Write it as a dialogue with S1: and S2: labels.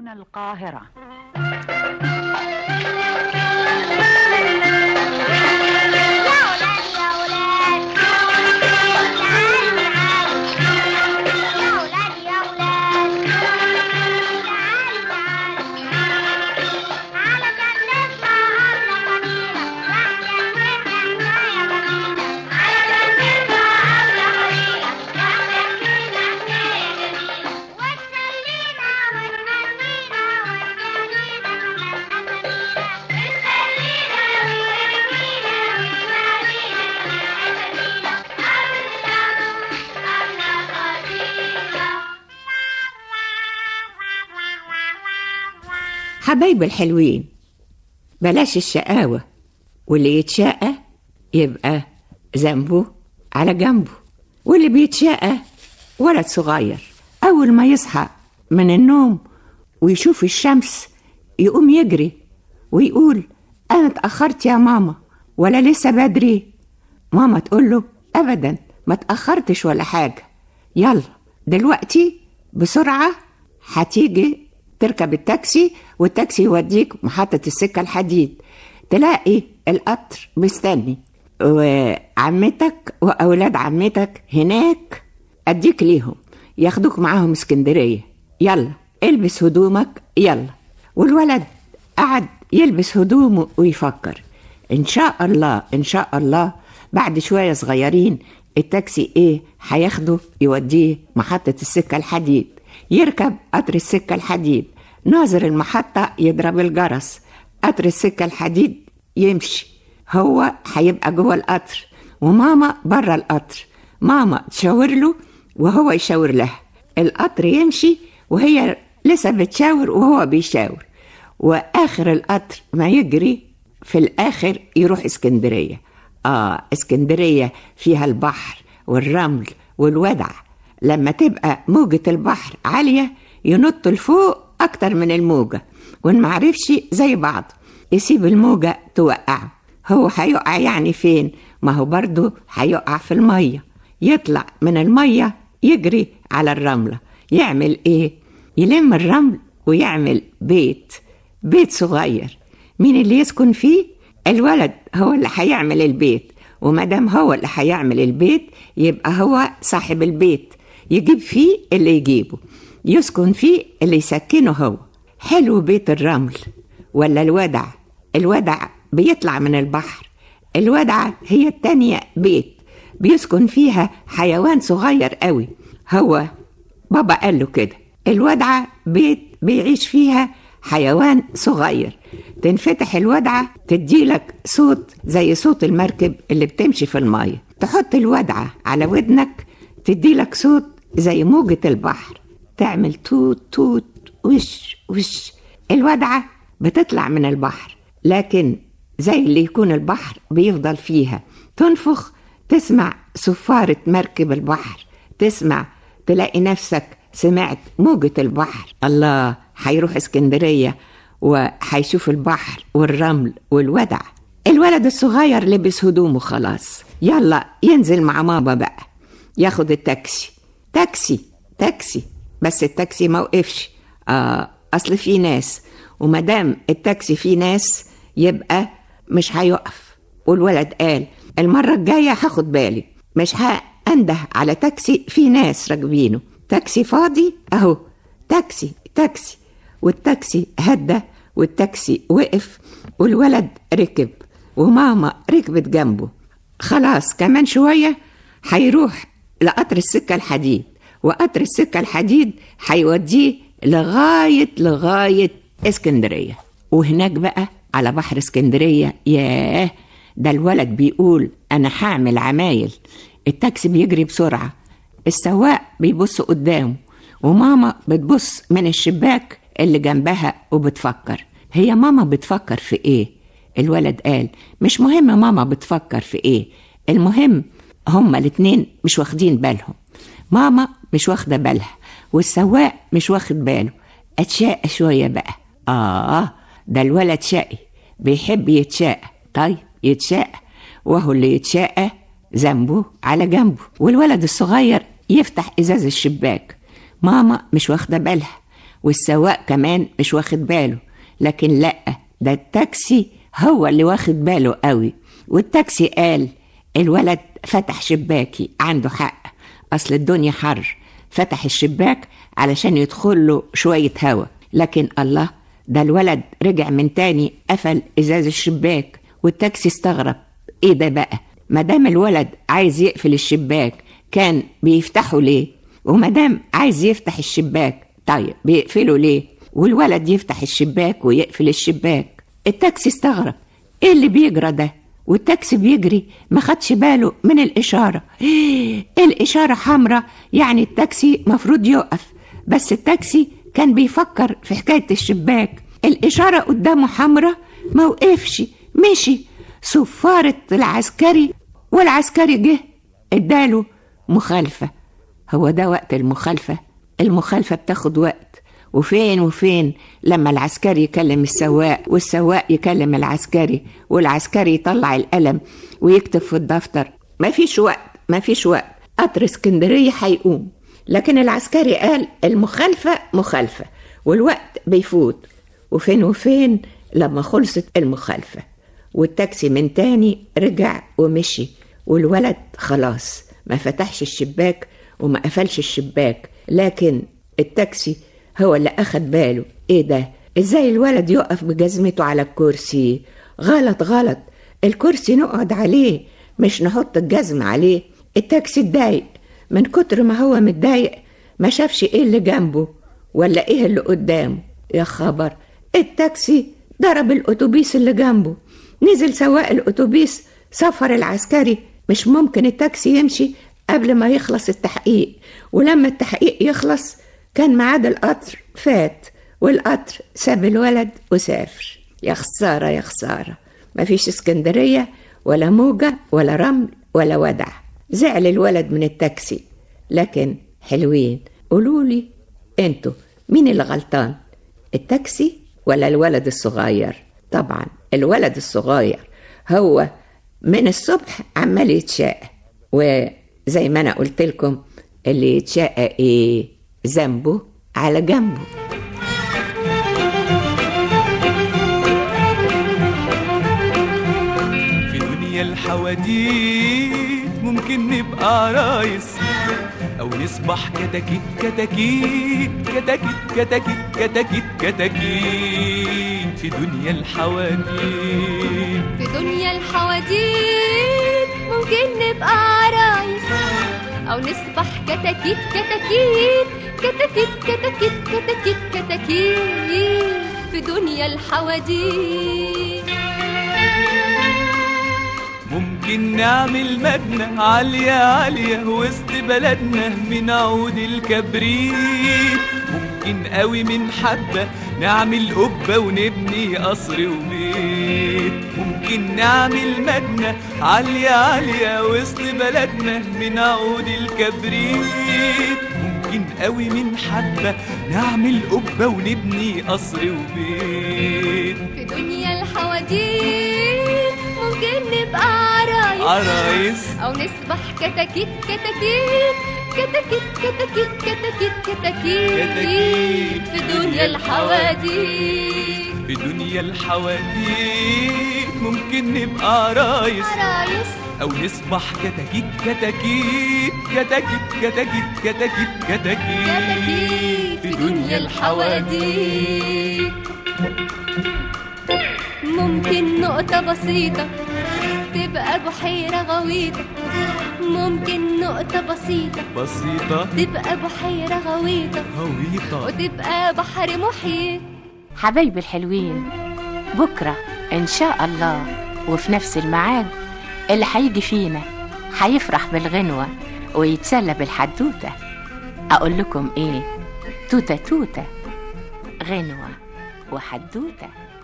S1: هنا القاهرة
S2: يا ولاد يا ولاد تعالوا تعالوا يا ولاد يا ولاد تعالوا تعالوا علشان نسمع أبلة قليلة واحدة اتنين حكاية جميلة علشان نسمع أبلة قليلة واحدة اتنين حكاية جميلة وتسلينا وتهنينا وتجارينا كمان أسالينا وتسلينا وتهنينا وتجارينا كمان
S3: حبايب الحلوين بلاش الشقاوة واللي يتشقى يبقى ذنبه على جنبه واللي بيتشقى ولد صغير أول ما يصحى من النوم ويشوف الشمس يقوم يجري ويقول أنا اتأخرت يا ماما ولا لسه بدري ماما تقول له أبدا ما اتأخرتش ولا حاجة يلا دلوقتي بسرعة هتيجي تركب التاكسي والتاكسي يوديك محطة السكة الحديد تلاقي القطر مستني وعمتك وأولاد عمتك هناك أديك ليهم ياخدوك معاهم اسكندرية يلا البس هدومك يلا والولد قعد يلبس هدومه ويفكر إن شاء الله إن شاء الله بعد شوية صغيرين التاكسي إيه هياخده يوديه محطة السكة الحديد يركب قطر السكة الحديد ناظر المحطة يضرب الجرس قطر السكة الحديد يمشي هو هيبقى جوه القطر وماما بره القطر ماما تشاور له وهو يشاور لها القطر يمشي وهي لسه بتشاور وهو بيشاور واخر القطر ما يجري في الاخر يروح اسكندريه اه اسكندريه فيها البحر والرمل والودع لما تبقى موجة البحر عالية ينط لفوق أكتر من الموجة وإن معرفش زي بعض يسيب الموجة توقعه هو هيقع يعني فين ما هو برضه هيقع في المية يطلع من المية يجري على الرملة يعمل إيه يلم الرمل ويعمل بيت بيت صغير مين اللي يسكن فيه الولد هو اللي هيعمل البيت ومادام هو اللي هيعمل البيت يبقى هو صاحب البيت يجيب فيه اللي يجيبه يسكن فيه اللي يسكنه هو حلو بيت الرمل ولا الودع الودع بيطلع من البحر الودعة هي التانية بيت بيسكن فيها حيوان صغير قوي هو بابا قال له كده الودعة بيت بيعيش فيها حيوان صغير تنفتح الودعة تديلك صوت زي صوت المركب اللي بتمشي في المية تحط الودعة على ودنك تديلك صوت زي موجة البحر تعمل توت توت وش وش الودعة بتطلع من البحر لكن زي اللي يكون البحر بيفضل فيها تنفخ تسمع صفارة مركب البحر تسمع تلاقي نفسك سمعت موجة البحر الله هيروح اسكندرية وهيشوف البحر والرمل والودع الولد الصغير لبس هدومه خلاص يلا ينزل مع ماما بقى ياخد التاكسي تاكسي تاكسي بس التاكسي ما وقفش آه اصل في ناس ومادام التاكسي فيه ناس يبقى مش هيقف والولد قال المرة الجاية هاخد بالي مش هأنده على تاكسي فيه ناس راكبينه تاكسي فاضي اهو تاكسي تاكسي والتاكسي هدى والتاكسي وقف والولد ركب وماما ركبت جنبه خلاص كمان شوية هيروح لقطر السكة الحديد وقطر السكة الحديد هيوديه لغاية لغاية اسكندرية وهناك بقى على بحر اسكندرية ياه ده الولد بيقول أنا هعمل عمايل التاكسي بيجري بسرعة السواق بيبص قدامه وماما بتبص من الشباك اللي جنبها وبتفكر هي ماما بتفكر في ايه الولد قال مش مهم ماما بتفكر في ايه المهم هما الاتنين مش واخدين بالهم ماما مش واخدة بالها والسواق مش واخد باله اتشاقى شوية بقى اه ده الولد شقي بيحب يتشاقى طيب يتشاقى وهو اللي يتشاقى ذنبه على جنبه والولد الصغير يفتح ازاز الشباك ماما مش واخده بالها والسواق كمان مش واخد باله لكن لأ ده التاكسي هو اللي واخد باله قوي والتاكسي قال الولد فتح شباكي عنده حق أصل الدنيا حر فتح الشباك علشان يدخل له شوية هوا لكن الله ده الولد رجع من تاني قفل إزاز الشباك والتاكسي استغرب إيه ده بقى مادام الولد عايز يقفل الشباك كان بيفتحه ليه ومادام عايز يفتح الشباك طيب بيقفله ليه والولد يفتح الشباك ويقفل الشباك التاكسي استغرب ايه اللي بيجرى ده والتاكسي بيجري ما خدش باله من الإشارة إيه الإشارة حمراء يعني التاكسي مفروض يقف بس التاكسي كان بيفكر في حكاية الشباك الإشارة قدامه حمراء ما وقفش مشي صفارة العسكري والعسكري جه اداله مخالفة هو ده وقت المخالفة المخالفة بتاخد وقت وفين وفين لما العسكري يكلم السواق والسواق يكلم العسكري والعسكري يطلع القلم ويكتب في الدفتر مفيش وقت مفيش وقت قطر اسكندرية هيقوم لكن العسكري قال المخالفة مخالفة والوقت بيفوت وفين وفين لما خلصت المخالفة والتاكسي من تاني رجع ومشي والولد خلاص ما فتحش الشباك وما قفلش الشباك لكن التاكسي هو اللي أخد باله إيه ده إزاي الولد يقف بجزمته على الكرسي غلط غلط الكرسي نقعد عليه مش نحط الجزم عليه التاكسي اتضايق من كتر ما هو متضايق ما شافش ايه اللي جنبه ولا ايه اللي قدامه يا خبر التاكسي ضرب الاتوبيس اللي جنبه نزل سواق الاتوبيس سفر العسكري مش ممكن التاكسي يمشي قبل ما يخلص التحقيق ولما التحقيق يخلص كان ميعاد القطر فات والقطر ساب الولد وسافر يا خسارة يا خسارة مفيش اسكندرية ولا موجة ولا رمل ولا ودع زعل الولد من التاكسي لكن حلوين قولولي انتوا مين اللي غلطان التاكسي ولا الولد الصغير طبعا الولد الصغير هو من الصبح عمال يتشاء وزي ما انا قلت لكم اللي يتشاء ايه ذنبه على جنبه
S1: في دنيا الحواديت ممكن نبقى عرايس او نصبح كتاكيت كتاكيت كتاكيت كتاكيت كتاكيت كتاكيت في دنيا الحواديت
S2: في دنيا الحواديت ممكن نبقى عرايس أو نصبح كتاكيت كتاكيت كتاكيت كتاكيت كتاكيت كتاكيت في دنيا الحواديت
S1: ممكن نعمل مبنى عالية عالية وسط بلدنا من عود الكبريت ممكن قوي من حبة نعمل قبة ونبني قصر وبيت ممكن نعمل مبنى عالية عالية وسط بلدنا من عود الكبريت ممكن قوي من حبة نعمل قبة ونبني قصر وبيت
S2: في دنيا الحواديت ممكن نبقى عرايس
S1: عرايس
S2: أو نصبح كتاكيت كتاكيت كتاكيت كتاكيت كتاكيت كتاكيت
S1: كتاكيت
S2: في دنيا الحواديت
S1: في دنيا الحواديت ممكن نبقى عرايس
S2: عرايس
S1: او نصبح كتاكيت كتاكيت كتاكيت كتاكيت كتاكيت كتاكيت
S2: كتاكيت في دنيا الحواديت ممكن نقطة بسيطة تبقى بحيرة غويطة ممكن نقطة بسيطة
S1: بسيطة
S2: تبقى بحيرة غويطة
S1: غويطة
S2: وتبقى بحر محيط
S4: حبايبي الحلوين بكرة إن شاء الله وفي نفس الميعاد اللي هيجي فينا هيفرح بالغنوة ويتسلى بالحدوتة أقول لكم إيه توتة توتة غنوة وحدوتة